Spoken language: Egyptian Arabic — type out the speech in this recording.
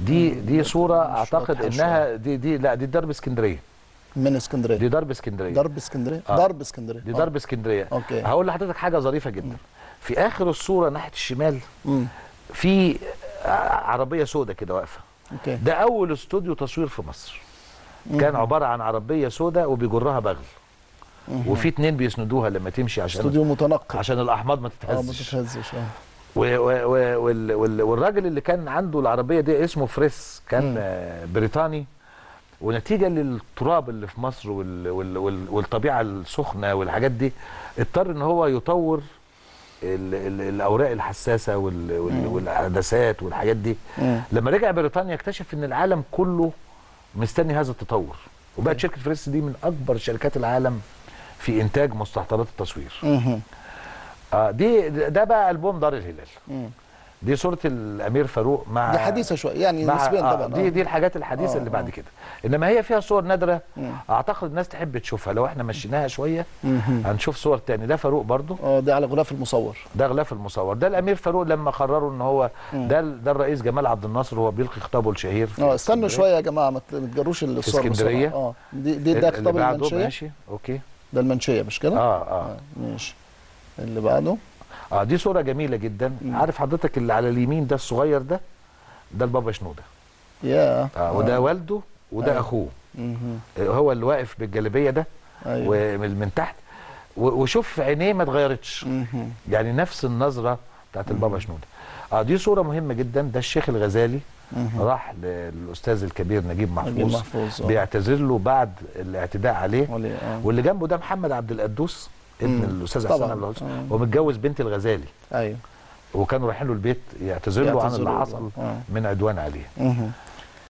دي دي صوره مش اعتقد واضحة انها دي دي لا دي درب اسكندريه من اسكندريه دي درب اسكندريه درب اسكندريه آه. درب اسكندريه دي آه. درب اسكندريه أوكي. هقول لحضرتك حاجه ظريفه جدا في اخر الصوره ناحيه الشمال مم. في ع- عربيه سوداء كده واقفه اوكي ده اول استوديو تصوير في مصر كان عباره عن عربيه سوداء وبيجرها بغل وفي اتنين بيسندوها لما تمشي عشان استوديو متنقل عشان الاحماض ما اه ما تتهزش تتهزش اه و- و- و- وال- وال- والراجل اللي كان عنده العربيه دي اسمه فريس كان آه، بريطاني ونتيجه للتراب اللي في مصر وال وال وال والطبيعه السخنه والحاجات دي اضطر ان هو يطور ال ال الاوراق الحساسه وال وال والعدسات والحاجات دي مم. لما رجع بريطانيا اكتشف ان العالم كله مستني هذا التطور وبقت شركه فريس دي من اكبر شركات العالم في انتاج مستحضرات التصوير مهم. اه دي ده بقى البوم دار الهلال مم. دي صوره الامير فاروق مع دي حديثه شويه يعني مع نسبيا آه طبعا دي آه. دي الحاجات الحديثه آه، اللي بعد آه. كده انما هي فيها صور نادره مم. اعتقد الناس تحب تشوفها لو احنا مشيناها شويه مهم. هنشوف صور تاني ده فاروق برضو اه ده على غلاف المصور ده غلاف المصور ده الامير فاروق لما قرروا ان هو ده ال- ده الرئيس جمال عبد الناصر وهو بيلقي خطابه الشهير في اه استنوا اسكندرية. شويه يا جماعه ما ت- ما تجروش الصور اسكندرية. بسرعة. اه دي دي ده اللي خطاب بعده المنشيه ماشي اوكي ده المنشيه مش كده؟ اه اه ماشي اللي بعده اه دي صوره جميله جدا عارف حضرتك اللي على اليمين ده الصغير ده ده البابا شنوده يا اه وده والده وده أيوة. اخوه مهم. آه، هو اللي واقف بالجلابيه ده ايوه ومن من تحت و- وشوف عينيه ما اتغيرتش مهم. يعني نفس النظره بتاعت البابا شنوده اه دي صوره مهمه جدا ده الشيخ الغزالي مهم. راح للاستاذ الكبير نجيب محفوظ, نجيب محفوظ، آه. بيعتذر له بعد الاعتداء عليه ولي- آه. واللي جنبه ده محمد عبد القدوس ابن مم. الاستاذ طبعاً. حسن عبد القدوس آه. ومتجوز بنت الغزالي ايوه وكانوا رايحين له البيت يعتذر له عن يعتذروا اللي له. حصل آه. من عدوان عليه مهم.